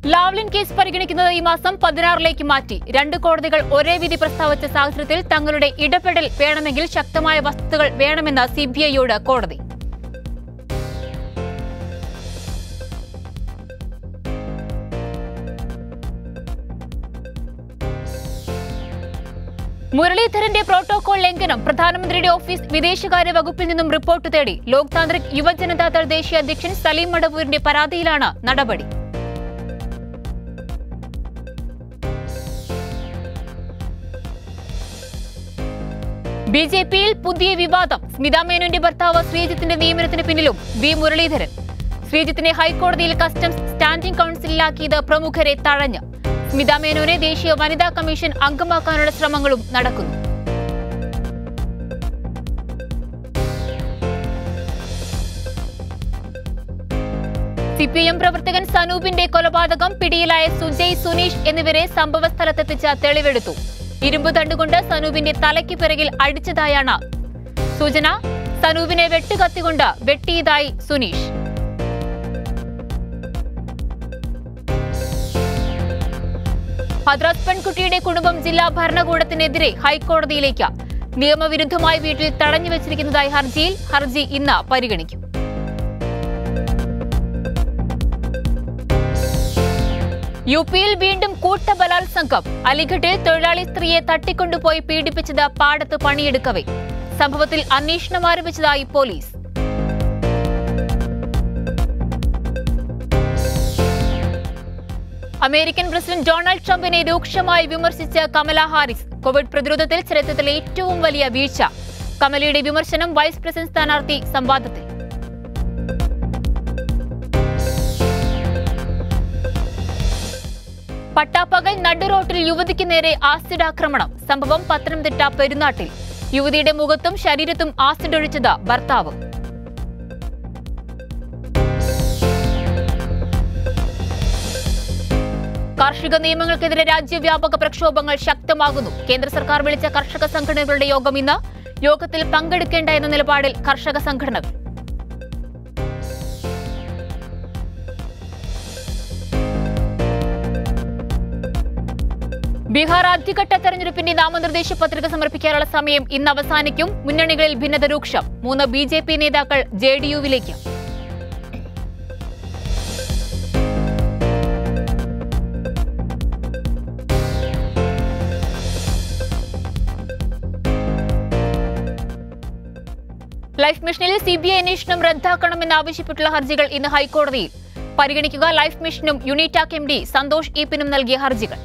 Lavalin case പരിഗണിക്കുന്നത് ഈ മാസം പതിനാറിലേക്ക് മാറ്റി രണ്ട് കോടതികൾ ഒരേ വിധി പ്രസ്താവിച്ച സാഹചര്യത്തിൽ തങ്ങളുടെ ഇടപെടൽ വേണമെങ്കിൽ ശക്തമായ വസ്തുതകൾ വേണമെന്ന് സിബിഐയോട് കോടതി മുരളീധരന്റെ പ്രോട്ടോകോൾ ലംഘനം പ്രധാനമന്ത്രിയുടെ ഓഫീസ് വിദേശകാര്യ വകുപ്പിൽ നിന്നും റിപ്പോർട്ട് തേടി ലോക് താന്ത്രിക് യുവജനതാദൾ ദേശീയ അധ്യക്ഷൻ സലീം മടവൂരിന്റെ പരാതിയിലാണ് നടപടി ബി ജെ പിയിൽ പുതിയ വിവാദം സ്മിത മേനോന്റെ ഭർത്താവ് ശ്രീജിത്തിന്റെ നിയമനത്തിന് പിന്നിലും വി മുരളീധരൻ ശ്രീജിത്തിനെ ഹൈക്കോടതിയിൽ കസ്റ്റംസ് സ്റ്റാൻഡിംഗ് കൌൺസിലിലാക്കിയത് പ്രമുഖരെ തഴഞ്ഞ് സ്മിത മേനോനെ ദേശീയ വനിതാ കമ്മീഷൻ അംഗമാക്കാനുള്ള ശ്രമങ്ങളും നടക്കുന്നു സിപിഎം പ്രവർത്തകൻ സനൂപിന്റെ കൊലപാതകം പിടിയിലായ സുജയ് സുനീഷ് എന്നിവരെ സംഭവസ്ഥലത്തെത്തിച്ച തെളിവെടുത്തു ഇരുമ്പ് തണ്ടുകൊണ്ട് സനൂപിന്റെ തലയ്ക്ക് പിറകിൽ അടിച്ചതായാണ് സൂചന സനൂപിനെ വെട്ടുകത്തികൊണ്ട് വെട്ടിയതായി സുനീഷ് ഹദ്രാസ് പെൺകുട്ടിയുടെ കുടുംബം ജില്ലാ ഭരണകൂടത്തിനെതിരെ ഹൈക്കോടതിയിലേക്ക് നിയമവിരുദ്ധമായി വീട്ടിൽ തടഞ്ഞു വെച്ചിരിക്കുന്നതായി ഹർജിയിൽ ഹർജി ഇന്ന് പരിഗണിക്കും യു പിയിൽ വീണ്ടും കൂട്ടബലാത്സംഗം അലിഗഡിൽ തൊഴിലാളി സ്ത്രീയെ തട്ടിക്കൊണ്ടുപോയി പീഡിപ്പിച്ചത് പാടത്ത് പണിയെടുക്കവേ സംഭവത്തിൽ അന്വേഷണം ആരംഭിച്ചതായി പോലീസ് അമേരിക്കൻ പ്രസിഡന്റ് ഡൊണാൾഡ് ട്രംപിനെ രൂക്ഷമായി വിമർശിച്ച കമല ഹാരിസ് കോവിഡ് പ്രതിരോധത്തിൽ ചരിത്രത്തിലെ ഏറ്റവും വലിയ വീഴ്ച കമലയുടെ വിമർശനം വൈസ് പ്രസിഡന്റ് സ്ഥാനാർത്ഥി സംവാദത്തിൽ പട്ടാപ്പകൽ നടുറോട്ടിൽ യുവതിക്ക് നേരെ ആസിഡ് ആക്രമണം സംഭവം പത്തനംതിട്ട പെരുന്നാട്ടിൽ യുവതിയുടെ മുഖത്തും ശരീരത്തും ആസിഡ് ഒഴിച്ചത് ഭർത്താവ് കാർഷിക നിയമങ്ങൾക്കെതിരെ രാജ്യവ്യാപക പ്രക്ഷോഭങ്ങൾ ശക്തമാകുന്നു കേന്ദ്ര സർക്കാർ വിളിച്ച കർഷക സംഘടനകളുടെ യോഗം ഇന്ന് യോഗത്തിൽ പങ്കെടുക്കേണ്ട എന്ന നിലപാടിൽ കർഷക സംഘടനകൾ ബീഹാർ ആദ്യഘട്ട തെരഞ്ഞെടുപ്പിന്റെ നാമനിർദ്ദേശ പത്രിക സമർപ്പിക്കാനുള്ള സമയം ഇന്ന് അവസാനിക്കും മുന്നണികളിൽ ഭിന്നത രൂക്ഷം മൂന്ന് ബി ജെ പി നേതാക്കൾ ജെ ഡി യുവിലേക്ക് ലൈഫ് മിഷനിൽ സി ബി ഐ അന്വേഷണം റദ്ദാക്കണമെന്നാവശ്യപ്പെട്ടുള്ള ഹർജികൾ ഇന്ന് ഹൈക്കോടതിയിൽ പരിഗണിക്കുക ലൈഫ് മിഷനും യുണിറ്റാക് എം ഡി സന്തോഷ് ഈപ്പിനും നൽകിയ ഹർജികൾ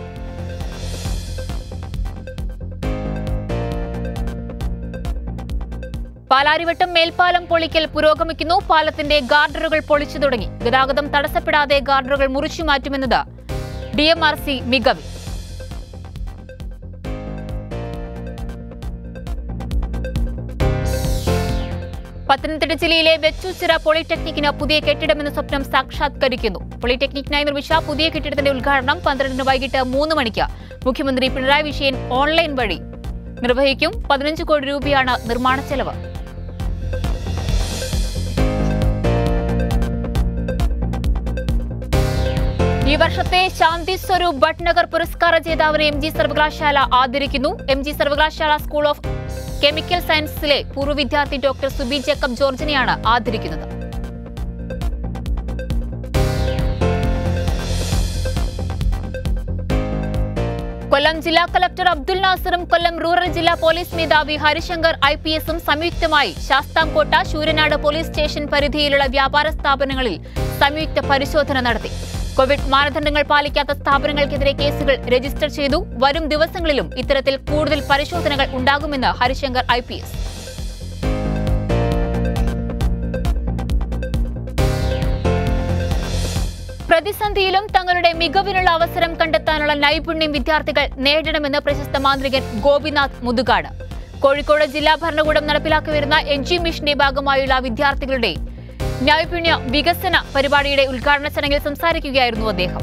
പാലാരിവട്ടം മേൽപ്പാലം പൊളിക്കൽ പുരോഗമിക്കുന്നു പാലത്തിന്റെ ഗാർഡറുകൾ പൊളിച്ചു തുടങ്ങി ഗതാഗതം തടസ്സപ്പെടാതെ ഗാർഡറുകൾ മുറിച്ചു മാറ്റുമെന്നത് ഡി എം ആർ സി മികവിൽ പത്തനംതിട്ട ജില്ലയിലെ വെച്ചൂച്ചിറ പോളിടെക്നിക്കിന് പുതിയ കെട്ടിടമെന്ന സ്വപ്നം സാക്ഷാത്കരിക്കുന്നു പോളിടെക്നിക്കിനായി നിർമ്മിച്ച പുതിയ കെട്ടിടത്തിന്റെ ഉദ്ഘാടനം പന്ത്രണ്ടിന് വൈകിട്ട് മൂന്ന് മണിക്ക് മുഖ്യമന്ത്രി പിണറായി വിജയൻ ഓൺലൈൻ വഴി നിർവഹിക്കും പതിനഞ്ച് കോടി രൂപയാണ് നിർമ്മാണ ചെലവ് ഈ വർഷത്തെ ശാന്തി സ്വരൂപ് ഭട്നഗർ പുരസ്കാര ജേതാവിനെ എം ജി സർവകലാശാല ആദരിക്കുന്നു എം ജി സർവകലാശാല സ്കൂൾ ഓഫ് കെമിക്കൽ സയൻസസിലെ പൂർവ്വ വിദ്യാർത്ഥി ഡോക്ടർ സുബി ജേക്കബ് ജോർജിനെയാണ് ആദരിക്കുന്നത് കൊല്ലം ജില്ലാ കളക്ടർ അബ്ദുൽ നാസറും കൊല്ലം റൂറൽ ജില്ലാ പോലീസ് മേധാവി ഹരിശങ്കർ ഐ പി എസും സംയുക്തമായി ശാസ്താംകോട്ട ശൂരനാട് പോലീസ് സ്റ്റേഷൻ പരിധിയിലുള്ള വ്യാപാര സ്ഥാപനങ്ങളിൽ സംയുക്ത പരിശോധന നടത്തി കോവിഡ് മാനദണ്ഡങ്ങൾ പാലിക്കാത്ത സ്ഥാപനങ്ങൾക്കെതിരെ കേസുകൾ രജിസ്റ്റർ ചെയ്തു വരും ദിവസങ്ങളിലും ഇത്തരത്തിൽ കൂടുതൽ പരിശോധനകൾ ഉണ്ടാകുമെന്ന് ഹരിശങ്കർ ഐ പി എസ് പ്രതിസന്ധിയിലും തങ്ങളുടെ മികവിനുള്ള അവസരം കണ്ടെത്താനുള്ള നൈപുണ്യം വിദ്യാർത്ഥികൾ നേടണമെന്ന് പ്രശസ്ത മാന്ത്രികൻ ഗോപിനാഥ് മുതുകാട് കോഴിക്കോട് ജില്ലാ ഭരണകൂടം നടപ്പിലാക്കി വരുന്ന എൻ ജി മിഷന്റെ ഭാഗമായുള്ള വിദ്യാർത്ഥികളുടെ നൈപുണ്യ വികസന പരിപാടിയുടെ ഉദ്ഘാടന ചടങ്ങിൽ സംസാരിക്കുകയായിരുന്നു അദ്ദേഹം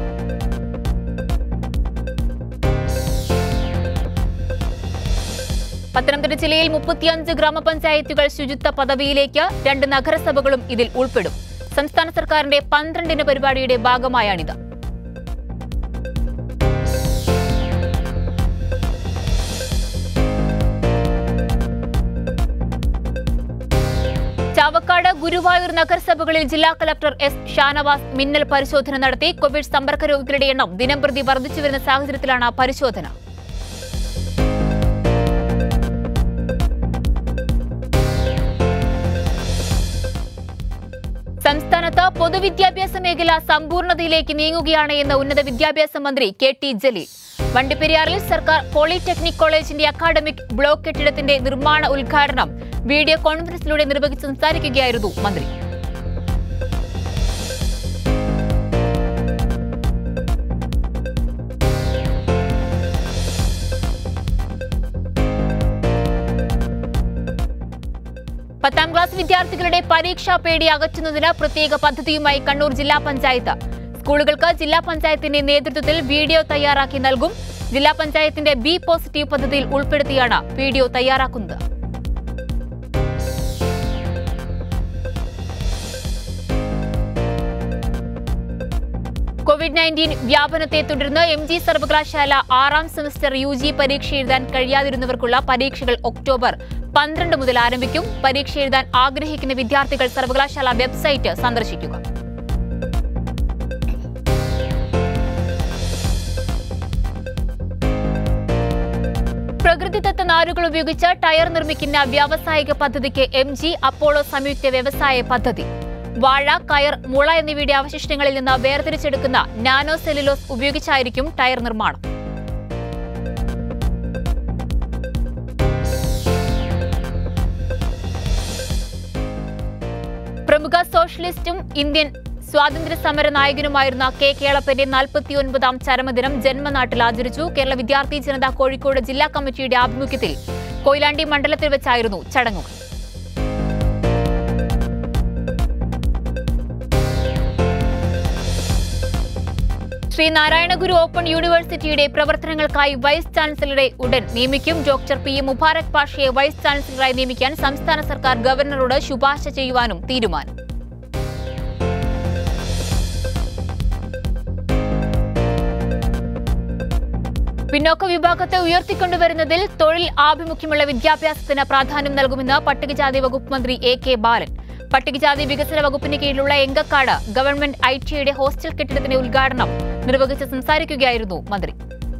പത്തനംതിട്ട ജില്ലയിൽ മുപ്പത്തിയഞ്ച് ഗ്രാമപഞ്ചായത്തുകൾ ശുചിത്വ പദവിയിലേക്ക് രണ്ട് നഗരസഭകളും ഇതിൽ ഉൾപ്പെടും സംസ്ഥാന സർക്കാരിന്റെ പന്ത്രണ്ടിന് പരിപാടിയുടെ ഭാഗമായാണിത് ചാവക്കാട് ഗുരുവായൂർ നഗരസഭകളിൽ ജില്ലാ കളക്ടർ എസ് ഷാനവാസ് മിന്നൽ പരിശോധന നടത്തി കോവിഡ് സമ്പർക്ക രോഗികളുടെ എണ്ണം ദിനംപ്രതി വർദ്ധിച്ചുവരുന്ന സാഹചര്യത്തിലാണ് പരിശോധന സംസ്ഥാനത്ത് പൊതുവിദ്യാഭ്യാസ മേഖല സമ്പൂർണ്ണതയിലേക്ക് നീങ്ങുകയാണ് എന്ന് ഉന്നത വിദ്യാഭ്യാസ മന്ത്രി കെ ടി ജലീൽ വണ്ടിപ്പെരിയാറിൽ സർക്കാർ പോളിടെക്നിക് കോളേജിന്റെ അക്കാഡമിക് ബ്ലോക്ക് കെട്ടിടത്തിന്റെ നിർമ്മാണ ഉദ്ഘാടനം വീഡിയോ കോൺഫറൻസിലൂടെ നിർവഹിച്ച് സംസാരിക്കുകയായിരുന്നു മന്ത്രി പത്താം ക്ലാസ് വിദ്യാർത്ഥികളുടെ പരീക്ഷാ പേടി അകറ്റുന്നതിന് പ്രത്യേക പദ്ധതിയുമായി കണ്ണൂർ ജില്ലാ പഞ്ചായത്ത് സ്കൂളുകൾക്ക് ജില്ലാ പഞ്ചായത്തിന്റെ നേതൃത്വത്തിൽ വീഡിയോ തയ്യാറാക്കി നൽകും ജില്ലാ പഞ്ചായത്തിന്റെ ബി പോസിറ്റീവ് പദ്ധതിയിൽ ഉൾപ്പെടുത്തിയാണ് വീഡിയോ തയ്യാറാക്കുന്നത് കോവിഡ് നയൻറ്റീൻ വ്യാപനത്തെ തുടർന്ന് എം ജി സർവകലാശാല ആറാം സെമസ്റ്റർ യു ജി പരീക്ഷ എഴുതാൻ കഴിയാതിരുന്നവർക്കുള്ള പരീക്ഷകൾ ഒക്ടോബർ പന്ത്രണ്ട് മുതൽ ആരംഭിക്കും പരീക്ഷ എഴുതാൻ ആഗ്രഹിക്കുന്ന വിദ്യാർത്ഥികൾ സർവകലാശാല വെബ്സൈറ്റ് സന്ദർശിക്കുക പ്രകൃതിദത്ത നാരുകൾ ഉപയോഗിച്ച് ടയർ നിർമ്മിക്കുന്ന വ്യാവസായിക പദ്ധതിക്ക് എം ജി അപ്പോളോ സംയുക്ത വ്യവസായ പദ്ധതി വാഴ കയർ മുള എന്നിവയുടെ അവശിഷ്ടങ്ങളിൽ നിന്ന് വേർതിരിച്ചെടുക്കുന്ന നാനോ സെല്ലുലോസ് ഉപയോഗിച്ചായിരിക്കും ടയർ നിർമ്മാണം പ്രമുഖ സോഷ്യലിസ്റ്റും ഇന്ത്യൻ സ്വാതന്ത്ര്യ സമര നായകനുമായിരുന്ന കെ കേളപ്പന്റെ നാൽപ്പത്തിയൊൻപതാം ചരമദിനം ജന്മനാട്ടിൽ ആചരിച്ചു കേരള വിദ്യാർത്ഥി ജനത കോഴിക്കോട് ജില്ലാ കമ്മിറ്റിയുടെ ആഭിമുഖ്യത്തിൽ കൊയിലാണ്ടി മണ്ഡലത്തിൽ വെച്ചായിരുന്നു ചടങ്ങുകൾ ശ്രീനാരായണ ഗുരു ഓപ്പൺ യൂണിവേഴ്സിറ്റിയുടെ പ്രവർത്തനങ്ങൾക്കായി വൈസ് ചാൻസലറെ ഉടൻ നിയമിക്കും ഡോക്ടർ പി എം മുബാറക് പാഷയെ വൈസ് ചാൻസലറായി നിയമിക്കാൻ സംസ്ഥാന സർക്കാർ ഗവർണറോട് ശുപാർശ ചെയ്യുവാനും തീരുമാനം പിന്നോക്ക വിഭാഗത്തെ ഉയർത്തിക്കൊണ്ടുവരുന്നതിൽ തൊഴിൽ ആഭിമുഖ്യമുള്ള വിദ്യാഭ്യാസത്തിന് പ്രാധാന്യം നൽകുമെന്ന് പട്ടികജാതി വകുപ്പ് മന്ത്രി എ കെ ബാലൻ പട്ടികജാതി വികസന വകുപ്പിന് കീഴിലുള്ള എങ്കക്കാട് ഗവൺമെന്റ് ഐ ടിയുടെ ഹോസ്റ്റൽ കെട്ടിടത്തിന്റെ ഉദ്ഘാടനം നിർവഹിച്ച് സംസാരിക്കുകയായിരുന്നു മന്ത്രി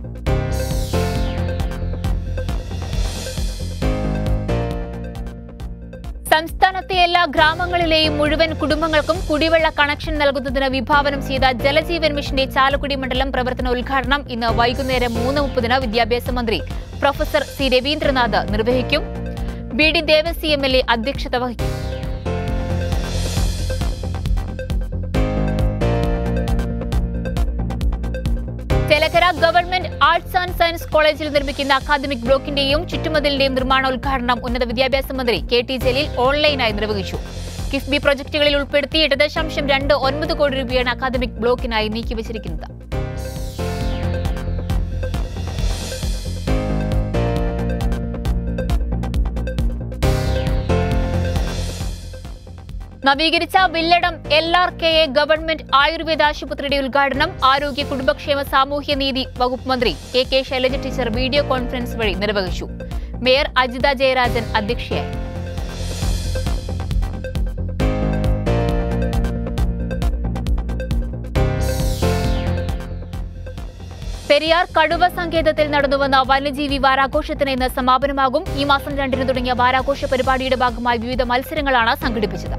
സംസ്ഥാനത്തെ എല്ലാ ഗ്രാമങ്ങളിലെയും മുഴുവൻ കുടുംബങ്ങൾക്കും കുടിവെള്ള കണക്ഷൻ നൽകുന്നതിന് വിഭാവനം ചെയ്ത ജലജീവൻ മിഷന്റെ ചാലക്കുടി മണ്ഡലം പ്രവർത്തന ഉദ്ഘാടനം ഇന്ന് വൈകുന്നേരം മൂന്ന് മുപ്പതിന് വിദ്യാഭ്യാസ മന്ത്രി പ്രൊഫസർ സി രവീന്ദ്രനാഥ് നിർവഹിക്കും B D Devasy M L A അധ്യക്ഷത വഹിക്കും Chelakkara government arts and science കോളേജിൽ നിർമ്മിക്കുന്ന അക്കാദമിക് ബ്ലോക്കിന്റെയും ചുറ്റുമതിലിന്റെയും നിർമ്മാണോദ്ഘാടനം ഉന്നത വിദ്യാഭ്യാസ മന്ത്രി കെ ടി ജലീൽ ഓൺലൈനായി നിർവഹിച്ചു കിഫ്ബി പ്രൊജക്ടുകളിൽ ഉൾപ്പെടുത്തി എട്ട് ദശാംശം രണ്ട് ഒൻപത് കോടി രൂപയാണ് അക്കാദമിക് ബ്ലോക്കിനായി നീക്കിവച്ചിരിക്കുന്നത് നവീകരിച്ച Villadam L R K A government Ayurveda ആശുപത്രിയുടെ ഉദ്ഘാടനം ആരോഗ്യ കുടുംബക്ഷേമ സാമൂഹ്യനീതി വകുപ്പ് മന്ത്രി K K Shailaja teacher video conference വഴി നിർവഹിച്ചു മേയർ അജിത ജയരാജൻ അധ്യക്ഷയായി പെരിയാർ കടുവ സങ്കേതത്തിൽ നടന്നുവന്ന വന്യജീവി വാരാഘോഷത്തിന് ഇന്ന് സമാപനമാകും ഈ മാസം രണ്ടിന് തുടങ്ങിയ വാരാഘോഷ പരിപാടിയുടെ ഭാഗമായി വിവിധ മത്സരങ്ങളാണ് സംഘടിപ്പിച്ചത്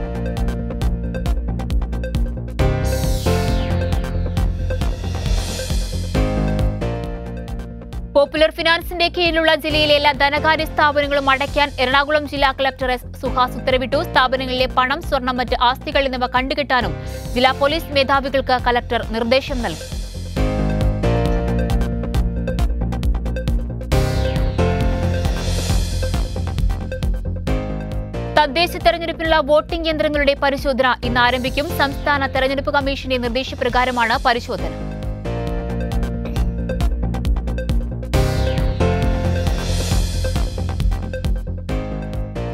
പോപ്പുലർ ഫിനാൻസിന്റെ കീഴിലുള്ള ജില്ലയിലെ എല്ലാ ധനകാര്യ സ്ഥാപനങ്ങളും അടയ്ക്കാൻ എറണാകുളം ജില്ലാ കളക്ടർ എസ് സുഹാസ് ഉത്തരവിട്ടു സ്ഥാപനങ്ങളിലെ പണം സ്വർണം മറ്റ് ആസ്തികൾ എന്നിവ കണ്ടുകെട്ടാനും ജില്ലാ പോലീസ് മേധാവികൾക്ക് കലക്ടർ നിർദ്ദേശം നൽകി തദ്ദേശ തെരഞ്ഞെടുപ്പിനുള്ള വോട്ടിംഗ് യന്ത്രങ്ങളുടെ പരിശോധന ഇന്ന് ആരംഭിക്കും സംസ്ഥാന തെരഞ്ഞെടുപ്പ് കമ്മീഷന്റെ നിർദ്ദേശപ്രകാരമാണ് പരിശോധന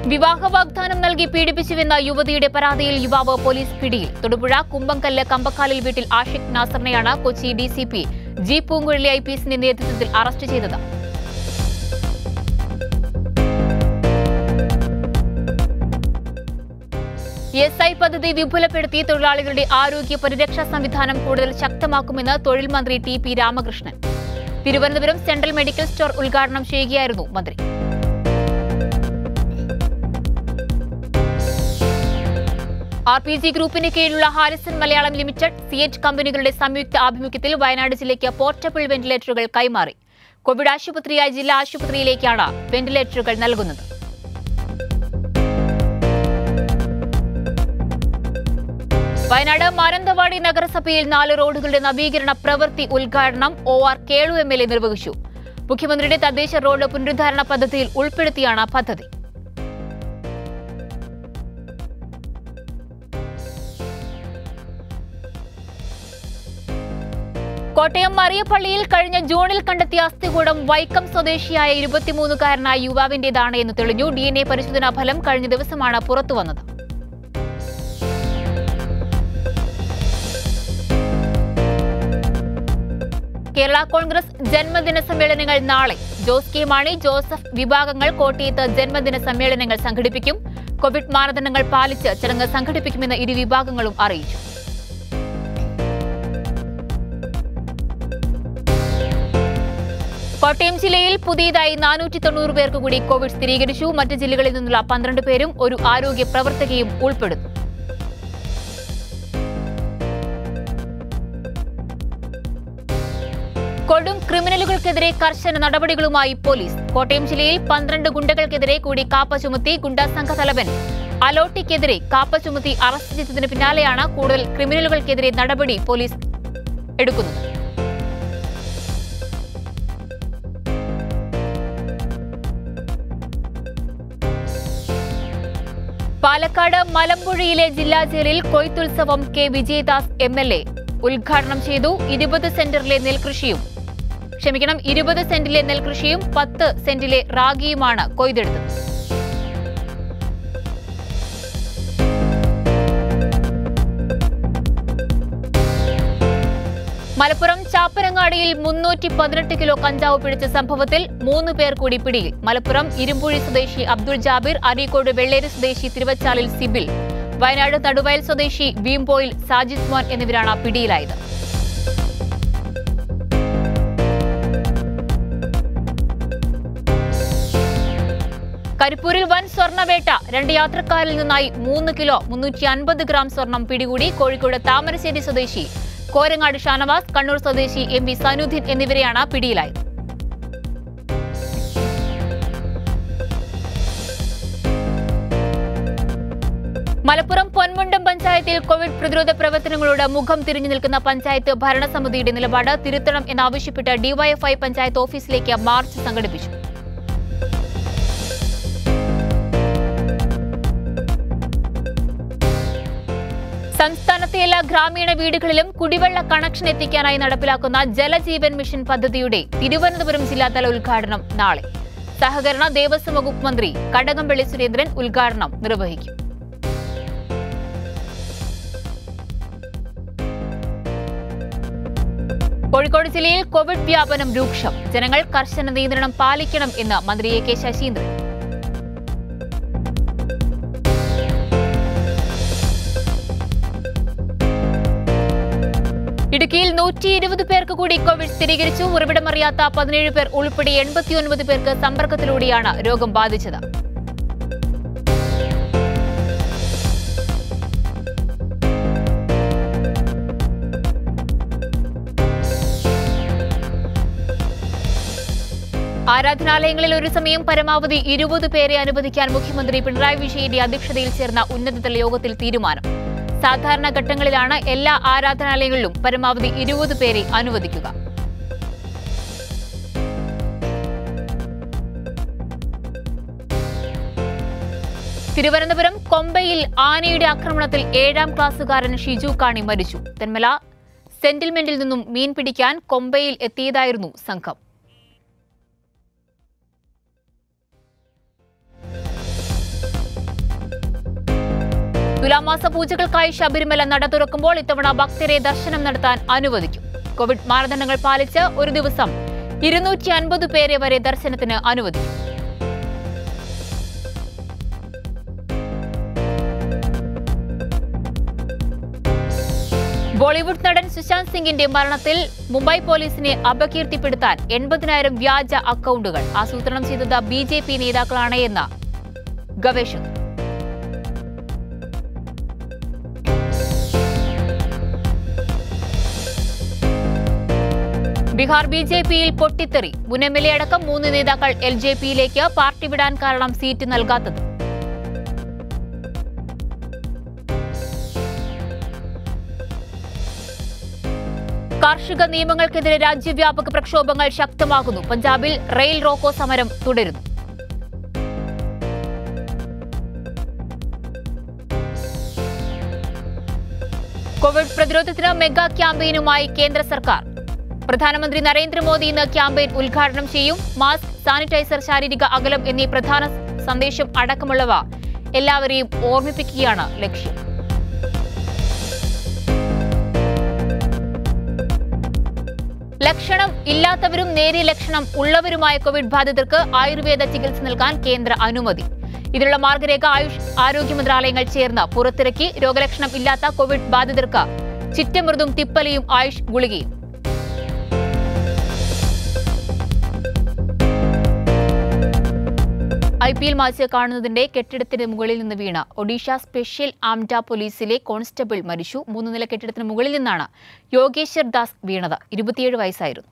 വിവാഹ വാഗ്ദാനം നൽകി പീഡിപ്പിച്ചുവെന്ന യുവതിയുടെ പരാതിയിൽ യുവാവ് പോലീസ് പിടിയിൽ തൊടുപുഴ കുമ്പങ്കല്ല് കമ്പക്കാലിൽ വീട്ടിൽ ആഷിഖ് നാസറിനെയാണ് Kochi D C P G Poonkuzhali I P എസിന്റെ നേതൃത്വത്തിൽ അറസ്റ്റ് ചെയ്തത് എസ് ഐ പദ്ധതി വിപുലപ്പെടുത്തി തൊഴിലാളികളുടെ ആരോഗ്യ പരിരക്ഷാ സംവിധാനം കൂടുതൽ ശക്തമാക്കുമെന്ന് തൊഴിൽ മന്ത്രി T P Ramakrishnan Thiruvananthapuram central medical store ഉദ്ഘാടനം ചെയ്യുകയായിരുന്നു മന്ത്രി ആർ പി ജി ഗ്രൂപ്പിന് കീഴിലുള്ള Harrison Malayalam limited C H കമ്പനികളുടെ സംയുക്ത ആഭിമുഖ്യത്തിൽ വയനാട് ജില്ലയ്ക്ക് പോർട്ടബിൾ വെന്റിലേറ്ററുകൾ കൈമാറി കോവിഡ് ആശുപത്രിയായ ജില്ലാ ആശുപത്രിയിലേക്കാണ് വെന്റിലേറ്ററുകൾ നൽകുന്നത് വയനാട് മാനന്തവാടി നഗരസഭയിൽ നാല് റോഡുകളുടെ നവീകരണ പ്രവൃത്തി ഉദ്ഘാടനം O R Kelu M L A നിർവഹിച്ചു മുഖ്യമന്ത്രിയുടെ തദ്ദേശ റോഡ് പുനരുദ്ധാരണ പദ്ധതിയിൽ ഉൾപ്പെടുത്തിയാണ് പദ്ധതി കോട്ടയം മറിയപ്പള്ളിയിൽ കഴിഞ്ഞ ജൂണിൽ കണ്ടെത്തിയ അസ്ഥികൂടം വൈക്കം സ്വദേശിയായ ഇരുപത്തിമൂന്നുകാരനായ യുവാവിന്റേതാണ് എന്ന് തെളിഞ്ഞു ഡി എൻ എ പരിശോധനാ ഫലം കഴിഞ്ഞ ദിവസമാണ് പുറത്തുവന്നത് കേരള കോൺഗ്രസ് ജന്മദിന സമ്മേളനങ്ങൾ നാളെ ജോസ് കെ മാണി ജോസഫ് വിഭാഗങ്ങൾ കോട്ടയത്ത് ജന്മദിന സമ്മേളനങ്ങൾ സംഘടിപ്പിക്കും കോവിഡ് മാനദണ്ഡങ്ങൾ പാലിച്ച് ചടങ്ങ് സംഘടിപ്പിക്കുമെന്ന് ഇരു വിഭാഗങ്ങളും അറിയിച്ചു കോട്ടയം ജില്ലയിൽ പുതിയതായി നാനൂറ്റി തൊണ്ണൂറ് പേർക്ക് കൂടി കോവിഡ് സ്ഥിരീകരിച്ചു മറ്റ് ജില്ലകളിൽ നിന്നുള്ള പന്ത്രണ്ട് പേരും ഒരു ആരോഗ്യ പ്രവർത്തകയും ഉൾപ്പെടുന്നു കൊടും ക്രിമിനലുകൾക്കെതിരെ കർശന നടപടികളുമായി പോലീസ് കോട്ടയം ജില്ലയിൽ പന്ത്രണ്ട് ഗുണ്ടകൾക്കെതിരെ കൂടി കാപ്പ ചുമത്തി ഗുണ്ടാ സംഘ തലവൻ അലോട്ടിക്കെതിരെ കാപ്പ ചുമത്തി അറസ്റ്റ് ചെയ്തതിന് പിന്നാലെയാണ് കൂടുതൽ ക്രിമിനലുകൾക്കെതിരെ നടപടി പോലീസ് എടുക്കുന്നത് പാലക്കാട് മലമ്പുഴയിലെ ജില്ലാ ജയിലിൽ കൊയ്ത്തുത്സവം K Vijayadas M L A ഉദ്ഘാടനം ചെയ്തു ഇരുപത് സെന്ററിലെ നെൽകൃഷിയും ക്ഷമിക്കണം ഇരുപത് സെന്റിലെ നെൽകൃഷിയും പത്ത് സെന്റിലെ റാഗിയുമാണ് കൊയ്തെടുത്തത് മലപ്പുറം ചാപ്പരങ്ങാടിയിൽ മുന്നൂറ്റി പതിനെട്ട് കിലോ കഞ്ചാവ് പിടിച്ച സംഭവത്തിൽ മൂന്ന് പേർ കൂടി പിടിയിൽ മലപ്പുറം ഇരുമ്പുഴി സ്വദേശി അബ്ദുൾ ജാബിർ അരീക്കോട് വെള്ളേരി സ്വദേശി തിരുവച്ചാലിൽ സിബിൽ വയനാട് നടുവയൽ സ്വദേശി വീംപോയിൽ സാജിദ് മോൻ എന്നിവരാണ് പിടിയിലായത് കരിപ്പൂരിൽ വൻ സ്വർണ്ണവേട്ട രണ്ട് യാത്രക്കാരിൽ നിന്നായി മൂന്ന് കിലോ മുന്നൂറ്റി അൻപത് ഗ്രാം സ്വർണം പിടികൂടി കോഴിക്കോട് താമരശ്ശേരി സ്വദേശി കോരങ്ങാട് ഷാനവാസ് കണ്ണൂർ സ്വദേശി എം വി സനുദ്ദീൻ എന്നിവരെയാണ് പിടിയിലായത് മലപ്പുറം പൊന്മുണ്ടം പഞ്ചായത്തിൽ കോവിഡ് പ്രതിരോധ പ്രവർത്തനങ്ങളോട് മുഖം തിരിഞ്ഞു നിൽക്കുന്ന പഞ്ചായത്ത് ഭരണസമിതിയുടെ നിലപാട് തിരുത്തണം എന്നാവശ്യപ്പെട്ട് ഡിവൈഎഫ്ഐ പഞ്ചായത്ത് ഓഫീസിലേക്ക് മാർച്ച് സംഘടിപ്പിച്ചു സംസ്ഥാനത്തെ എല്ലാ ഗ്രാമീണ വീടുകളിലും കുടിവെള്ള കണക്ഷൻ എത്തിക്കാനായി നടപ്പിലാക്കുന്ന ജലജീവൻ മിഷൻ പദ്ധതിയുടെ തിരുവനന്തപുരം ജില്ലാതല ഉദ്ഘാടനം നാളെ സഹകരണ ദേവസ്വം വകുപ്പ് മന്ത്രി കടകംപള്ളി സുരേന്ദ്രൻ ഉദ്ഘാടനം നിർവഹിക്കും കോഴിക്കോട് ജില്ലയിൽ കോവിഡ് വ്യാപനം രൂക്ഷം ജനങ്ങൾ കർശന നിയന്ത്രണം പാലിക്കണം എന്ന് മന്ത്രി എ കെ ശശീന്ദ്രൻ ഇടുക്കിയിൽ നൂറ്റി ഇരുപത് പേർക്ക് കൂടി കോവിഡ് സ്ഥിരീകരിച്ചു ഉറവിടമറിയാത്ത പതിനേഴ് പേർ ഉൾപ്പെടെ എൺപത്തിയൊൻപത് പേർക്ക് സമ്പർക്കത്തിലൂടെയാണ് രോഗം ബാധിച്ചത് ആരാധനാലയങ്ങളിൽ ഒരു സമയം പരമാവധി ഇരുപത് പേരെ അനുവദിക്കാൻ മുഖ്യമന്ത്രി പിണറായി വിജയന്റെ അധ്യക്ഷതയിൽ ചേർന്ന ഉന്നതതല യോഗത്തിൽ തീരുമാനം സാധാരണ ഘട്ടങ്ങളിലാണ് എല്ലാ ആരാധനാലയങ്ങളിലും പരമാവധി ഇരുപത് പേരെ അനുവദിക്കുക തിരുവനന്തപുരം കൊമ്പയിൽ ആനയുടെ ആക്രമണത്തിൽ ഏഴാം ക്ലാസ്സുകാരൻ ഷിജു കാണി മരിച്ചു തെന്മല സെന്റിൽമെന്റിൽ നിന്നും മീൻ പിടിക്കാൻ കൊമ്പയിൽ എത്തിയതായിരുന്നു സംഘം തുലാമാസ പൂജകൾക്കായി ശബരിമല നട തുറക്കുമ്പോൾ ഇത്തവണ ഭക്തരെ ദർശനം നടത്താൻ അനുവദിക്കും കോവിഡ് മാനദണ്ഡങ്ങൾ പാലിച്ച് ഒരു ദിവസം ഇരുന്നൂറ്റി അൻപത് പേരെ വരെ ദർശനത്തിന് അനുവദിക്കും ബോളിവുഡ് നടൻ സുശാന്ത് സിംഗിന്റെ മരണത്തിൽ മുംബൈ പോലീസിനെ അപകീർത്തിപ്പെടുത്താൻ എൺപതിനായിരം വ്യാജ അക്കൗണ്ടുകൾ ആസൂത്രണം ചെയ്തത് ബി ജെ പി നേതാക്കളാണ് എന്ന് ഗവേഷകർ ബീഹാർ ബി ജെ പിയിൽ പൊട്ടിത്തെറി മുൻ എം എൽ എ അടക്കം മൂന്ന് നേതാക്കൾ എൽ ജെ പിയിലേക്ക് പാർട്ടി വിടാൻ കാരണം സീറ്റ് നൽകാത്തത് കാർഷിക നിയമങ്ങൾക്കെതിരെ രാജ്യവ്യാപക പ്രക്ഷോഭങ്ങൾ ശക്തമാകുന്നു പഞ്ചാബിൽ റെയിൽ റോക്കോ സമരം തുടരുന്നു കോവിഡ് പ്രതിരോധത്തിന് മെഗാ ക്യാമ്പയിനുമായി കേന്ദ്ര സർക്കാർ പ്രധാനമന്ത്രി നരേന്ദ്രമോദി ഇന്ന് ക്യാമ്പയിൻ ഉദ്ഘാടനം ചെയ്യും മാസ്ക് സാനിറ്റൈസർ ശാരീരിക അകലം എന്നീ പ്രധാന സന്ദേശം അടക്കമുള്ളവ എല്ലാവരെയും ഓർമ്മിപ്പിക്കുകയാണ് ലക്ഷ്യം ലക്ഷണം ഇല്ലാത്തവരും നേരിയ ലക്ഷണം ഉള്ളവരുമായ കോവിഡ് ബാധിതർക്ക് ആയുർവേദ ചികിത്സ നൽകാൻ കേന്ദ്ര അനുമതി ഇതിനുള്ള മാർഗരേഖ ആയുഷ് ആരോഗ്യ മന്ത്രാലയങ്ങൾ ചേർന്ന് പുറത്തിറക്കി രോഗലക്ഷണം ഇല്ലാത്ത കോവിഡ് ബാധിതർക്ക് ചിറ്റമൃതും തിപ്പലിയും ആയുഷ് ഗുളികയും ഐ പി എൽ മാച്ച് കാണുന്നതിന്റെ കെട്ടിടത്തിന് മുകളിൽ നിന്ന് വീണ ഒഡീഷ സ്പെഷ്യൽ ആംഡ പോലീസിലെ കോൺസ്റ്റബിൾ മരിച്ചു മൂന്ന് നില കെട്ടിടത്തിന് മുകളിൽ നിന്നാണ് യോഗേശ്വർ ദാസ് വീണത് ഇരുപത്തിയേഴ് വയസ്സായിരുന്നു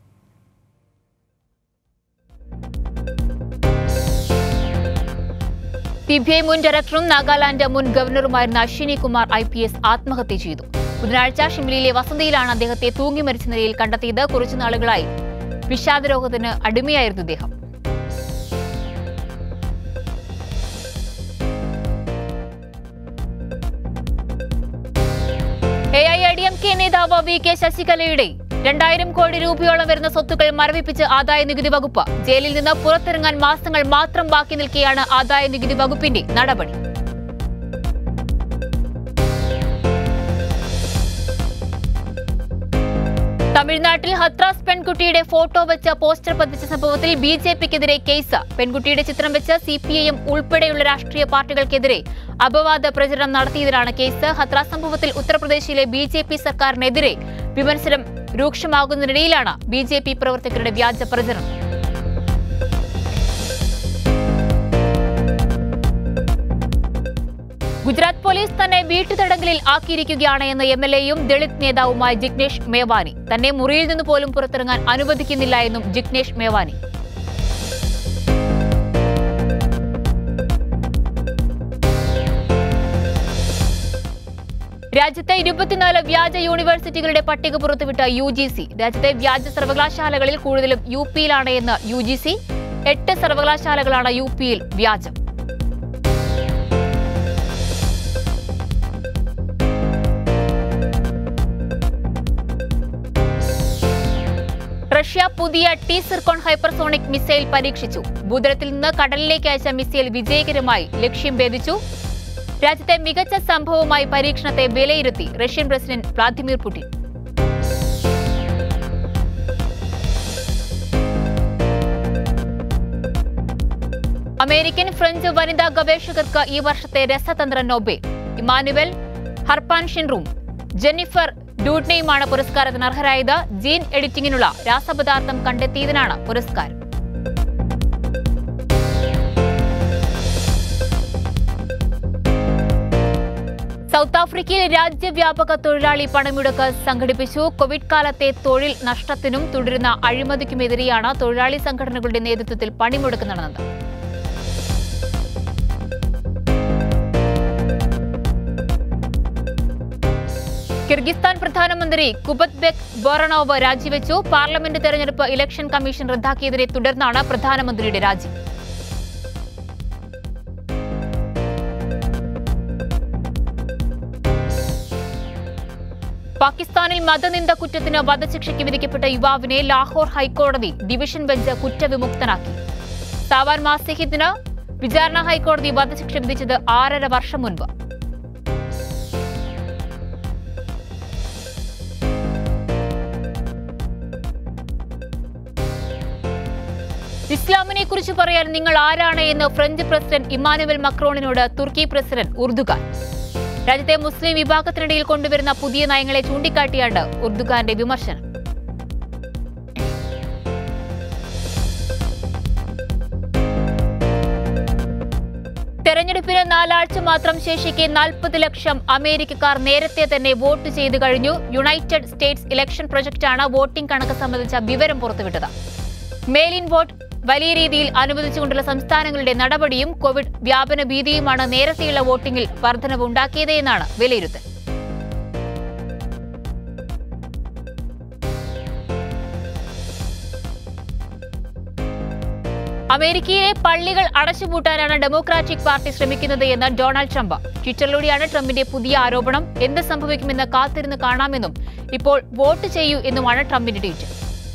സി ബി ഐ മുൻ ഡയറക്ടറും നാഗാലാൻഡ് മുൻ ഗവർണറുമായിരുന്ന Ashwani Kumar I P S ആത്മഹത്യ ചെയ്തു ബുധനാഴ്ച ഷിംലയിലെ വസതിയിലാണ് അദ്ദേഹത്തെ തൂങ്ങി മരിച്ച നിലയിൽ കണ്ടെത്തിയത് കുറച്ചു നാളുകളായി വിഷാദരോഗത്തിന് അടിമയായിരുന്നു അദ്ദേഹം A I A D M K നേതാവ് വി കെ ശശികലയുടെ രണ്ടായിരം കോടി രൂപയോളം വരുന്ന സ്വത്തുക്കൾ മരവിപ്പിച്ച് ആദായ നികുതി വകുപ്പ് ജയിലിൽ നിന്ന് പുറത്തിറങ്ങാൻ മാസങ്ങൾ മാത്രം ബാക്കി നിൽക്കെയാണ് ആദായ നികുതി വകുപ്പിന്റെ നടപടി തമിഴ്നാട്ടിൽ ഹത്രാസ് പെൺകുട്ടിയുടെ ഫോട്ടോ വെച്ച് പോസ്റ്റർ പതിച്ച സംഭവത്തിൽ ബി ജെ പിക്കെതിരെ കേസ് പെൺകുട്ടിയുടെ ചിത്രം വെച്ച് സി പി ഐ എം ഉൾപ്പെടെയുള്ള രാഷ്ട്രീയ പാർട്ടികൾക്കെതിരെ അപവാദ പ്രചരണം നടത്തിയതിനാണ് കേസ് ഹത്രാസ് സംഭവത്തിൽ ഉത്തർപ്രദേശിലെ ബി ജെ പി സർക്കാരിനെതിരെ വിമർശനം രൂക്ഷമാകുന്നതിനിടയിലാണ് ബി ജെ പി പ്രവർത്തകരുടെ വ്യാജ പ്രചരണം ഗുജറാത്ത് പോലീസ് തന്നെ വീട്ടുതടങ്കലിൽ ആക്കിയിരിക്കുകയാണ് എന്ന് എം എൽ എയും ദളിത് നേതാവുമായ ജിഗ്നേഷ് മേവാനി തന്നെ മുറിയിൽ നിന്ന് പോലും പുറത്തിറങ്ങാൻ അനുവദിക്കുന്നില്ല എന്നും ജിഗ്നേഷ് മേവാനി രാജ്യത്തെ ഇരുപത്തിനാല് വ്യാജ യൂണിവേഴ്സിറ്റികളുടെ പട്ടിക പുറത്തുവിട്ട യു ജി സി രാജ്യത്തെ വ്യാജ സർവകലാശാലകളിൽ കൂടുതലും യു പിയിലാണ് എന്ന് യു ജി സി എട്ട് സർവകലാശാലകളാണ് യു പിയിൽ വ്യാജം റഷ്യ പുതിയ ടി സിർക്കോൺ ഹൈപ്പർസോണിക് മിസൈൽ പരീക്ഷിച്ചു ഭൂതലത്തിൽ നിന്ന് കടലിലേക്ക് അയച്ച മിസൈൽ വിജയകരമായി ലക്ഷ്യം ഭേദിച്ചു രാജ്യത്തെ മികച്ച സംഭവമായി പരീക്ഷണത്തെ വിലയിരുത്തി Russian president Vladimir Putin American French വനിതാ ഗവേഷകർക്ക് ഈ വർഷത്തെ രസതന്ത്ര നൊബേൽ ഇമാനുവൽ ഹർപാൻഷിൻറും ജെന്നിഫർ ഡൂഡ്നയുമാണ് പുരസ്കാരത്തിന് അർഹരായത് ജീൻ എഡിറ്റിംഗിനുള്ള രാസപദാർത്ഥം കണ്ടെത്തിയതിനാണ് പുരസ്കാരം സൗത്ത് ആഫ്രിക്കയിൽ രാജ്യവ്യാപക തൊഴിലാളി പണമുടക്ക് സംഘടിപ്പിച്ചു കോവിഡ് കാലത്തെ തൊഴിൽ നഷ്ടത്തിനും തുടരുന്ന അഴിമതിക്കുമെതിരെയാണ് തൊഴിലാളി സംഘടനകളുടെ നേതൃത്വത്തിൽ പണിമുടക്ക് നടന്നത് കിർഗിസ്ഥാൻ പ്രധാനമന്ത്രി കുബത് ബെക് ബോറണോവ് രാജിവെച്ചു പാർലമെന്റ് തെരഞ്ഞെടുപ്പ് ഇലക്ഷൻ കമ്മീഷൻ റദ്ദാക്കിയതിനെ തുടർന്നാണ് പ്രധാനമന്ത്രിയുടെ രാജി പാകിസ്ഥാനിൽ മതനിന്ദ കുറ്റത്തിന് വധശിക്ഷയ്ക്ക് വിധിക്കപ്പെട്ട യുവാവിനെ ലാഹോർ ഹൈക്കോടതി ഡിവിഷൻ ബെഞ്ച് കുറ്റവിമുക്തനാക്കി സാവാൻ മാസിഹിദിന് വിചാരണ ഹൈക്കോടതി വധശിക്ഷ വിധിച്ചത് ആറര വർഷം മുൻപ് ഇസ്ലാമിനെ കുറിച്ച് പറയാൻ നിങ്ങൾ ആരാണ് എന്ന് ഫ്രഞ്ച് പ്രസിഡന്റ് ഇമാനുവൽ മക്രോണിനോട് തുർക്കി പ്രസിഡന്റ് ഉർദുഗാൻ രാജ്യത്തെ മുസ്ലിം വിഭാഗത്തിനിടയിൽ കൊണ്ടുവരുന്ന പുതിയ നയങ്ങളെ ചൂണ്ടിക്കാട്ടിയാണ് ഉർദുഗാന്റെ വിമർശനം തെരഞ്ഞെടുപ്പിന് നാലാഴ്ച മാത്രം ശേഷിക്കെ നാൽപ്പത് ലക്ഷം അമേരിക്കക്കാർ നേരത്തെ തന്നെ വോട്ട് ചെയ്തു കഴിഞ്ഞു യുണൈറ്റഡ് സ്റ്റേറ്റ്സ് ഇലക്ഷൻ പ്രൊജക്ടാണ് വോട്ടിംഗ് കണക്ക് സംബന്ധിച്ച വിവരം പുറത്തുവിട്ടത് മെയിൽ ഇൻ വോട്ട് വലിയ രീതിയിൽ അനുവദിച്ചുകൊണ്ടുള്ള സംസ്ഥാനങ്ങളുടെ നടപടിയും കോവിഡ് വ്യാപന ഭീതിയുമാണ് നേരത്തെയുള്ള വോട്ടിംഗിൽ വർധനവ് ഉണ്ടാക്കിയത് എന്നാണ് വിലയിരുത്തൽ അമേരിക്കയിലെ പള്ളികൾ അടച്ചുപൂട്ടാനാണ് ഡെമോക്രാറ്റിക് പാർട്ടി ശ്രമിക്കുന്നത് എന്ന് ഡൊണാൾഡ് ട്രംപ് ട്വിറ്ററിലൂടെയാണ് ട്രംപിന്റെ പുതിയ ആരോപണം എന്ത് സംഭവിക്കുമെന്ന് കാത്തിരുന്ന് കാണാമെന്നും ഇപ്പോൾ വോട്ട് ചെയ്യൂ എന്നുമാണ് ട്രംപിന്റെ ട്വീറ്റ്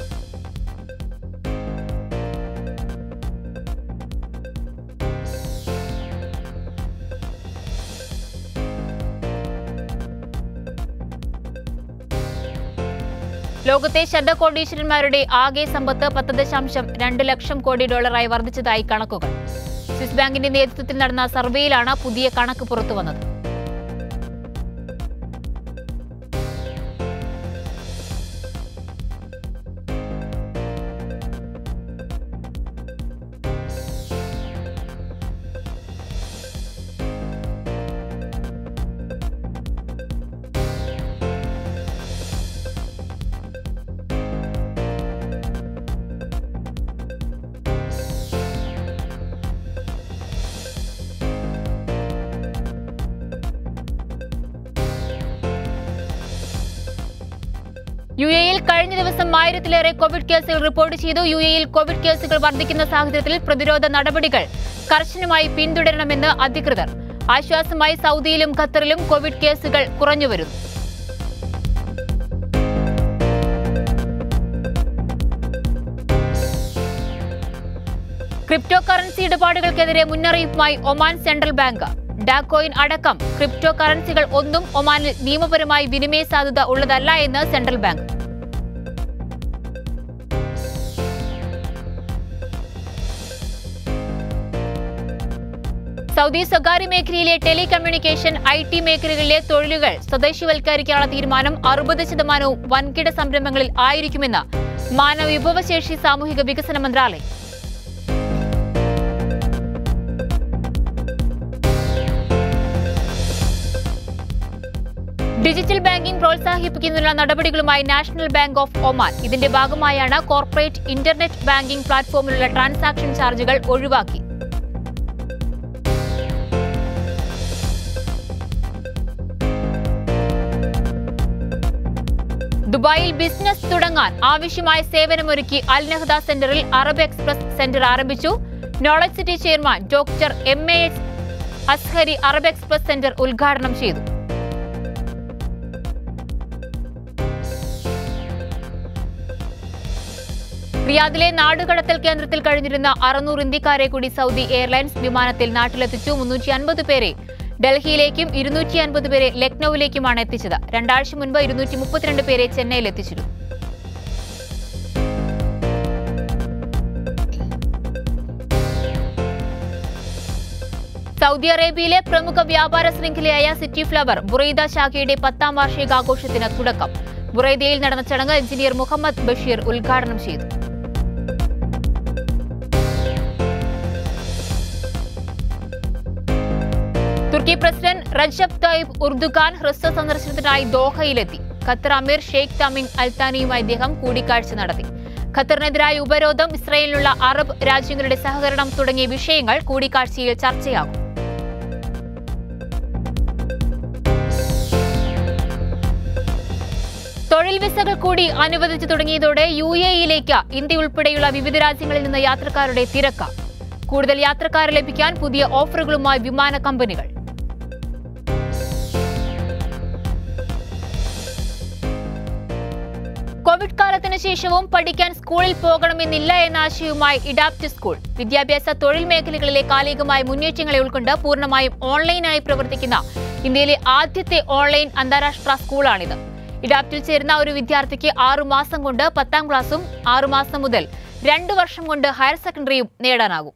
ലോകത്തെ ശതകോടീശ്വരന്മാരുടെ ആകെ സമ്പത്ത് പത്ത് ദശാംശം രണ്ട് ലക്ഷം കോടി ഡോളറായി വർദ്ധിച്ചതായി കണക്കുകൾ സ്വിസ് ബാങ്കിന്റെ നേതൃത്വത്തിൽ നടന്ന സർവേയിലാണ് പുതിയ കണക്ക് പുറത്തുവന്നത് യു എയിൽ കഴിഞ്ഞ ദിവസം ആയിരത്തിലേറെ കോവിഡ് കേസുകൾ റിപ്പോർട്ട് ചെയ്തു യു എയിൽ കോവിഡ് കേസുകൾ വർദ്ധിക്കുന്ന സാഹചര്യത്തിൽ പ്രതിരോധ നടപടികൾ കർശനമായി പിന്തുടരണമെന്ന് അധികൃതർ ആശ്വാസമായി സൗദിയിലും ഖത്തറിലും കോവിഡ് കേസുകൾ കുറഞ്ഞുവരുന്നു ക്രിപ്റ്റോ കറൻസി ഇടപാടുകൾക്കെതിരെ മുന്നറിയിപ്പുമായി ഒമാൻ സെൻട്രൽ ബാങ്ക് ഡാക്കോയിൻ അടക്കം ക്രിപ്റ്റോ കറൻസികൾ ഒന്നും ഒമാനിൽ നിയമപരമായി വിനിമയ സാധ്യത ഉള്ളതല്ല എന്ന് സെൻട്രൽ ബാങ്ക് സൗദി സ്വകാര്യ മേഖലയിലെ ടെലികമ്മ്യൂണിക്കേഷൻ ഐ ടി മേഖലകളിലെ തൊഴിലുകൾ സ്വദേശിവൽക്കരിക്കാനുള്ള തീരുമാനം അറുപത് ശതമാനവും വൻകിട സംരംഭങ്ങളിൽ ആയിരിക്കുമെന്ന് മാനവ വിഭവശേഷി സാമൂഹിക വികസന മന്ത്രാലയം ഡിജിറ്റൽ ബാങ്കിംഗ് പ്രോത്സാഹിപ്പിക്കുന്നതിനുള്ള നടപടികളുമായി നാഷണൽ ബാങ്ക് ഓഫ് ഒമാൻ ഇതിന്റെ ഭാഗമായാണ് കോർപ്പറേറ്റ് ഇന്റർനെറ്റ് ബാങ്കിംഗ് പ്ലാറ്റ്ഫോമിലുള്ള ട്രാൻസാക്ഷൻ ചാർജുകൾ ഒഴിവാക്കി ദുബായിൽ ബിസിനസ് തുടങ്ങാൻ ആവശ്യമായ സേവനമൊരുക്കി അൽ നഹ്ദ സെന്ററിൽ അറബ് എക്സ്പ്രസ് സെന്റർ ആരംഭിച്ചു knowledge city chairman doctor M A S Azhari Arab express centre ഉദ്ഘാടനം ചെയ്തു റിയാദിലെ നാടുകടത്തൽ കേന്ദ്രത്തിൽ കഴിഞ്ഞിരുന്ന അറുന്നൂറ് ഇന്ത്യക്കാരെ കൂടി സൗദി എയർലൈൻസ് വിമാനത്തിൽ നാട്ടിലെത്തിച്ചു മുന്നൂറ്റി അൻപത് പേരെ ഡൽഹിയിലേക്കും ഇരുന്നൂറ്റി അൻപത് പേരെ ലക്നൌവിലേക്കുമാണ് എത്തിച്ചത് രണ്ടാഴ്ച മുൻപ് ഇരുന്നൂറ്റി മുപ്പത്തിരണ്ട് പേരെ ചെന്നൈയിൽ എത്തിച്ചിരുന്നു സൗദി അറേബ്യയിലെ പ്രമുഖ വ്യാപാര ശൃംഖലയായ സിറ്റി ഫ്ലവർ ബുറൈദ ശാഖയുടെ പത്താം വാർഷികാഘോഷത്തിന് തുടക്കം ബുറൈദയിൽ നടന്ന ചടങ്ങ് എഞ്ചിനീയർ മുഹമ്മദ് ബഷീർ ഉദ്ഘാടനം ചെയ്തു തുർക്കി പ്രസിഡന്റ് റജബ് തയ്യിബ് ഉർദുഖാൻ ഹ്രസ്വ സന്ദർശനത്തിനായി ദോഹയിലെത്തി ഖത്തർ അമീർ ഷെയ്ഖ് തമിങ് അൽത്താനിയുമായി അദ്ദേഹം കൂടിക്കാഴ്ച നടത്തി ഖത്തറിനെതിരായ ഉപരോധം ഇസ്രയേലിനുള്ള അറബ് രാജ്യങ്ങളുടെ സഹകരണം തുടങ്ങിയ വിഷയങ്ങൾ കൂടിക്കാഴ്ചയിൽ ചർച്ചയാകും തൊഴിൽ വിസകൾ കൂടി അനുവദിച്ചു തുടങ്ങിയതോടെ യു എ ഇയിലേക്ക് ഇന്ത്യ ഉൾപ്പെടെയുള്ള വിവിധ രാജ്യങ്ങളിൽ നിന്ന് യാത്രക്കാരുടെ തിരക്ക് കൂടുതൽ യാത്രക്കാരെ ലഭിക്കാൻ പുതിയ ഓഫറുകളുമായി വിമാന കമ്പനികൾ കോവിഡ് കാലത്തിന് ശേഷവും പഠിക്കാൻ സ്കൂളിൽ പോകണമെന്നില്ല എന്ന ആശയവുമായി ഇഡാപ്റ്റ് സ്കൂൾ വിദ്യാഭ്യാസ തൊഴിൽ മേഖലകളിലെ കാലികമായ മുന്നേറ്റങ്ങളെ ഉൾക്കൊണ്ട് പൂർണ്ണമായും ഓൺലൈനായി പ്രവർത്തിക്കുന്ന ഇന്ത്യയിലെ ആദ്യത്തെ ഓൺലൈൻ അന്താരാഷ്ട്ര സ്കൂളാണിത് ഇഡാപ്റ്റിൽ ചേരുന്ന ഒരു വിദ്യാർത്ഥിക്ക് ആറു മാസം കൊണ്ട് പത്താം ക്ലാസ്സും ആറു മാസം മുതൽ രണ്ടു വർഷം കൊണ്ട് ഹയർ സെക്കൻഡറിയും നേടാനാകും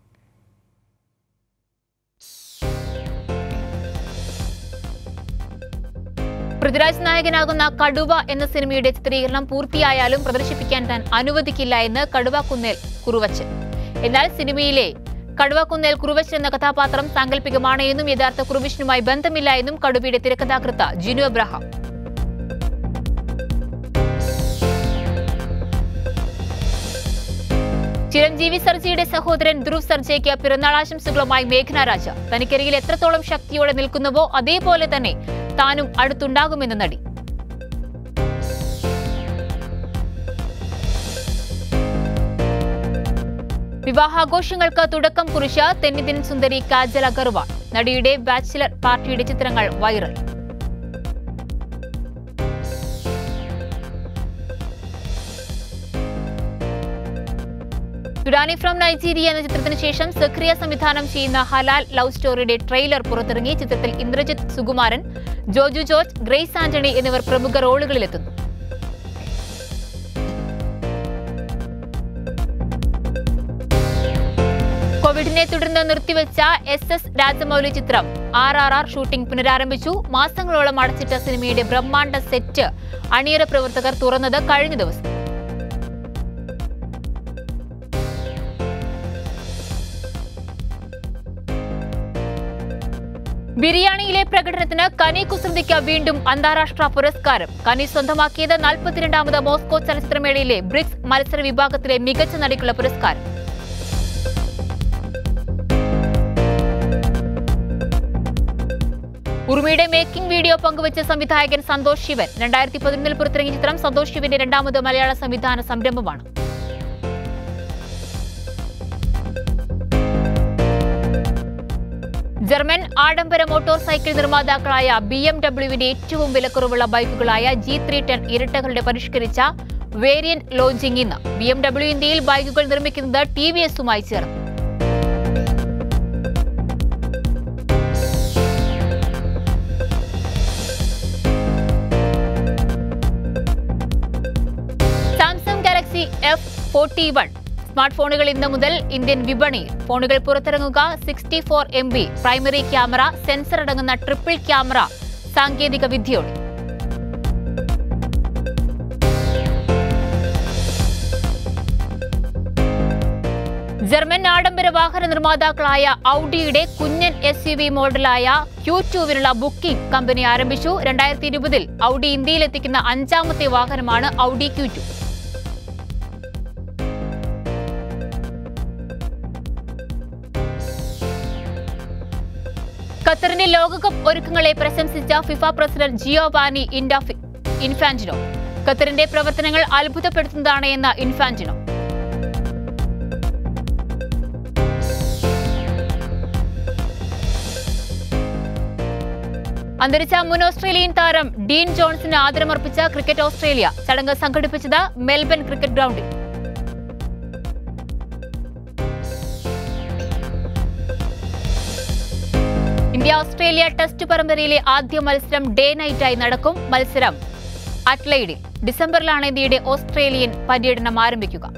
പൃഥ്വിരാജ് നായകനാകുന്ന കടുവ എന്ന സിനിമയുടെ ചിത്രീകരണം പൂർത്തിയായാലും പ്രദർശിപ്പിക്കാൻ താൻ അനുവദിക്കില്ല എന്ന് കടുവ കുന്നേൽ കുറുവച്ചൻ എന്നാൽ സിനിമയിലെ കടുവ കുന്നേൽ കുറുവച്ചൻ എന്ന കഥാപാത്രം സാങ്കല്പികമാണ് എന്നും യഥാർത്ഥ കുറുവിഷനുമായി ബന്ധമില്ല എന്നും കടുവയുടെ തിരക്കഥാകൃത്ത ജിനു എബ്രഹാം ചിരഞ്ജീവി സർജയുടെ സഹോദരൻ ധ്രുവ് സർജയ്ക്ക് പിറന്നാൾ ആശംസകളുമായി മേഘന രാജ തനിക്കരികിൽ എത്രത്തോളം ശക്തിയോടെ നിൽക്കുന്നുവോ അതേപോലെ തന്നെ താനും അടുത്തുണ്ടാകുമെന്ന് നടി വിവാഹാഘോഷങ്ങൾക്ക് തുടക്കം കുറിച്ച തെന്നിദിൻ സുന്ദരി കാജൽ അഗർവാൾ നടിയുടെ ബാച്ചിലർ പാർട്ടിയുടെ ചിത്രങ്ങൾ വൈറൽ സുഡാനി ഫ്രം നൈജീരിയ എന്ന ചിത്രത്തിന് ശേഷം സക്രിയ സംവിധാനം ചെയ്യുന്ന ഹലാൽ ലവ് സ്റ്റോറിയുടെ ട്രെയിലർ പുറത്തിറങ്ങി ചിത്രത്തിൽ ഇന്ദ്രജിത്ത് സുകുമാരൻ ജോജു ജോർജ് ഗ്രേസ് ആന്റണി എന്നിവർ പ്രമുഖ റോളുകളിലെത്തുന്നു കോവിഡിനെ തുടർന്ന് നിർത്തിവെച്ച എസ് എസ് രാജമൗലി ചിത്രം ആർ ആർ ആർ ഷൂട്ടിംഗ് പുനരാരംഭിച്ചു മാസങ്ങളോളം അടച്ചിട്ട സിനിമയുടെ ബ്രഹ്മാണ്ഡ സെറ്റ് അണിയറ പ്രവർത്തകർ തുറന്നത് കഴിഞ്ഞ ദിവസം ബിരിയാണിയിലെ പ്രകടനത്തിന് കനി കുസൃതിക്ക് വീണ്ടും അന്താരാഷ്ട്ര പുരസ്കാരം കനി സ്വന്തമാക്കിയത് നാൽപ്പത്തിരണ്ടാമത് മോസ്കോ ചലച്ചിത്രമേളയിലെ ബ്രിക്സ് മത്സര വിഭാഗത്തിലെ മികച്ച നടിക്കുള്ള പുരസ്കാരം ഉറുമിയുടെ മേക്കിംഗ് വീഡിയോ പങ്കുവച്ച സംവിധായകൻ സന്തോഷ് ശിവൻ രണ്ടായിരത്തി പതിനൊന്നിൽ പുറത്തിറങ്ങിയ ചിത്രം സന്തോഷ് ശിവന്റെ രണ്ടാമത് മലയാള സംവിധാന സംരംഭമാണ് ജർമ്മൻ ആഡംബര മോട്ടോർ സൈക്കിൾ നിർമ്മാതാക്കളായ ബി എം ഡബ്ല്യുവിന്റെ ഏറ്റവും വിലക്കുറവുള്ള ബൈക്കുകളായ ജി ത്രീ ടെൻ ഇരട്ടകളുടെ പരിഷ്കരിച്ച വേരിയന്റ് ലോഞ്ചിംഗ് ഇന്ന് ബി എം ഡബ്ല്യു ഇന്ത്യയിൽ ബൈക്കുകൾ നിർമ്മിക്കുന്നത് ടി വി എസുമായി ചേർന്നു Samsung Galaxy F forty one smart ഫോണുകൾ ഇന്ന് മുതൽ ഇന്ത്യൻ വിപണിയിൽ ഫോണുകൾ പുറത്തിറങ്ങുക sixty four M B primary camera sensor അടങ്ങുന്ന ട്രിപ്പിൾ ക്യാമറ സാങ്കേതിക വിദ്യയോടെ ജർമ്മൻ ആഡംബര വാഹന നിർമ്മാതാക്കളായ ഔഡിയുടെ കുഞ്ഞൻ എസ് യു വി മോഡലായ ക്യൂ ടുവിനുള്ള ബുക്കിംഗ് കമ്പനി ആരംഭിച്ചു രണ്ടായിരത്തി ഇരുപതിൽ ഔഡി ഇന്ത്യയിലെത്തിക്കുന്ന അഞ്ചാമത്തെ വാഹനമാണ് ഔഡി ക്യൂ ടു ഖത്തറിന്റെ ലോകകപ്പ് ഒരുക്കങ്ങളെ പ്രശംസിച്ച ഫിഫ പ്രസിഡന്റ് ജിയോവാനി ഇൻഡാഫി ഇൻഫാന്റിനോ ഖത്തറിന്റെ പ്രവർത്തനങ്ങൾ അത്ഭുതപ്പെടുത്തുന്നതാണ് എന്ന ഇൻഫാന്റിനോ അന്തരിച്ച മുൻ ഓസ്ട്രേലിയൻ താരം ഡീൻ ജോൺസിന് ആദരമർപ്പിച്ച ക്രിക്കറ്റ് ഓസ്ട്രേലിയ ചടങ്ങ് സംഘടിപ്പിച്ചത് മെൽബൺ ക്രിക്കറ്റ് ഗ്രൗണ്ടിൽ ഇന്ത്യ ഓസ്ട്രേലിയ ടെസ്റ്റ് പരമ്പരയിലെ ആദ്യ മത്സരം ഡേ നൈറ്റായി നടക്കും മത്സരം അറ്റ്ലൈഡിൽ ഡിസംബറിലാണ് ഇന്ത്യയുടെ ഓസ്ട്രേലിയൻ പര്യടനം ആരംഭിക്കുക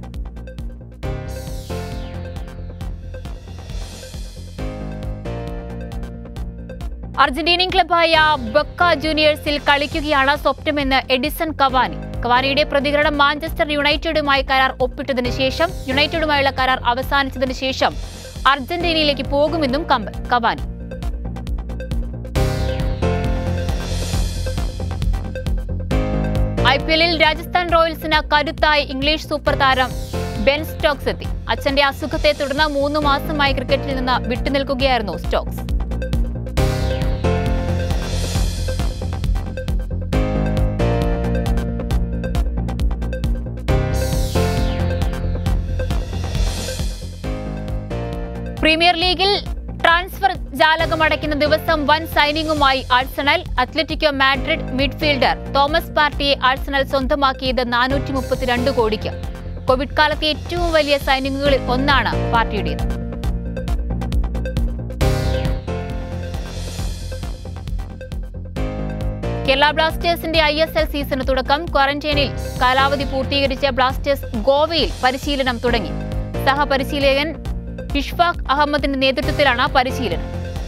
അർജന്റീനിയൻ ക്ലബായ ബക്ക ജൂനിയേഴ്സിൽ കളിക്കുകയാണ് സ്വപ്നമെന്ന് എഡിസൺ കവാനി കവാനിയുടെ പ്രതികരണം മാഞ്ചസ്റ്റർ യുണൈറ്റഡുമായി കരാർ ഒപ്പിട്ടതിനു ശേഷം യുണൈറ്റഡുമായുള്ള കരാർ അവസാനിച്ചതിനു ശേഷം അർജന്റീനയിലേക്ക് പോകുമെന്നും കമ്പ- കവാനി ഐ പി എല്ലിൽ രാജസ്ഥാൻ റോയൽസിന് കരുത്തായി ഇംഗ്ലീഷ് സൂപ്പർ താരം ബെൻ സ്റ്റോക്സ് എത്തി അച്ഛന്റെ അസുഖത്തെ തുടർന്ന് മൂന്ന് മാസമായി ക്രിക്കറ്റിൽ നിന്ന് വിട്ടുനിൽക്കുകയായിരുന്നു സ്റ്റോക്സ് പ്രീമിയർ ലീഗിൽ ട്രാൻസ്ഫർ ജാലകമടയ്ക്കുന്ന ദിവസം വൻ സൈനിങ്ങുമായി Arsenal Atletico Madrid midfielder Thomas പാർട്ടിയെ ആഴ്സണൽ സ്വന്തമാക്കിയത് നാനൂറ്റി മുപ്പത്തിരണ്ട് കോടിക്ക് കോവിഡ് കാലത്തെ ഏറ്റവും വലിയ സൈനിങ്ങുകളിൽ ഒന്നാണ് പാർട്ടിയുടേത് കേരള ബ്ലാസ്റ്റേഴ്സിന്റെ ഐ എസ് എൽ സീസണ് തുടക്കം ക്വാറന്റൈനിൽ കാലാവധി പൂർത്തീകരിച്ച ബ്ലാസ്റ്റേഴ്സ് ഗോവയിൽ പരിശീലനം തുടങ്ങി സഹപരിശീലകൻ ഇഷ്ഫാഖ് അഹമ്മദിന്റെ നേതൃത്വത്തിലാണ് പരിശീലനം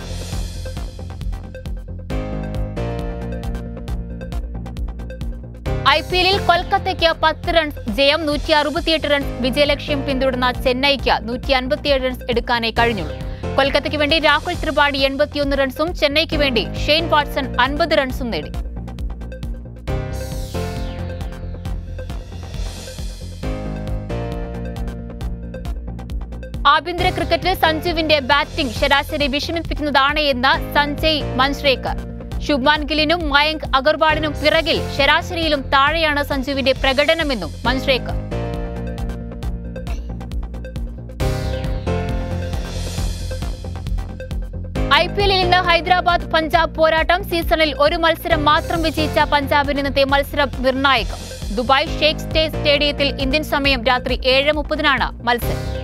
ഐ പി എല്ലിൽ കൊൽക്കത്തയ്ക്ക് പത്ത് റൺസ് ജയം നൂറ്റി അറുപത്തിയെട്ട് റൺസ് വിജയലക്ഷ്യം പിന്തുടർന്ന ചെന്നൈക്ക് നൂറ്റി അൻപത്തിയേഴ് റൺസ് എടുക്കാനേ കഴിഞ്ഞുള്ളൂ കൊൽക്കത്തയ്ക്ക് വേണ്ടി രാഹുൽ ത്രിപാഠി എൺപത്തിയൊന്ന് റൺസും ചെന്നൈക്ക് വേണ്ടി ഷെയ്ൻ വാട്സൺ അൻപത് റൺസും നേടി ആഭ്യന്തര ക്രിക്കറ്റിൽ സഞ്ജുവിന്റെ ബാറ്റിംഗ് ശരാശരി വിഷമിപ്പിക്കുന്നതാണ് എന്ന് സഞ്ജയ് മൻസ്രേക്കർ ശുഭ്മാൻ ഗില്ലിനും മയങ്ക് അഗർവാളിനും പിറകിൽ ശരാശരിയിലും താഴെയാണ് സഞ്ജുവിന്റെ പ്രകടനമെന്നും മൻസ്രേക്കർ ഐ പി എല്ലിൽ ഇന്ന് ഹൈദരാബാദ് പഞ്ചാബ് പോരാട്ടം സീസണിൽ ഒരു മത്സരം മാത്രം വിജയിച്ച പഞ്ചാബിന് ഇന്നത്തെ മത്സരം നിർണായകം ദുബായ് ഷേഖ് സ്റ്റേ സ്റ്റേഡിയത്തിൽ ഇന്ത്യൻ സമയം രാത്രി ഏഴ് മുപ്പതിനാണ് മത്സരം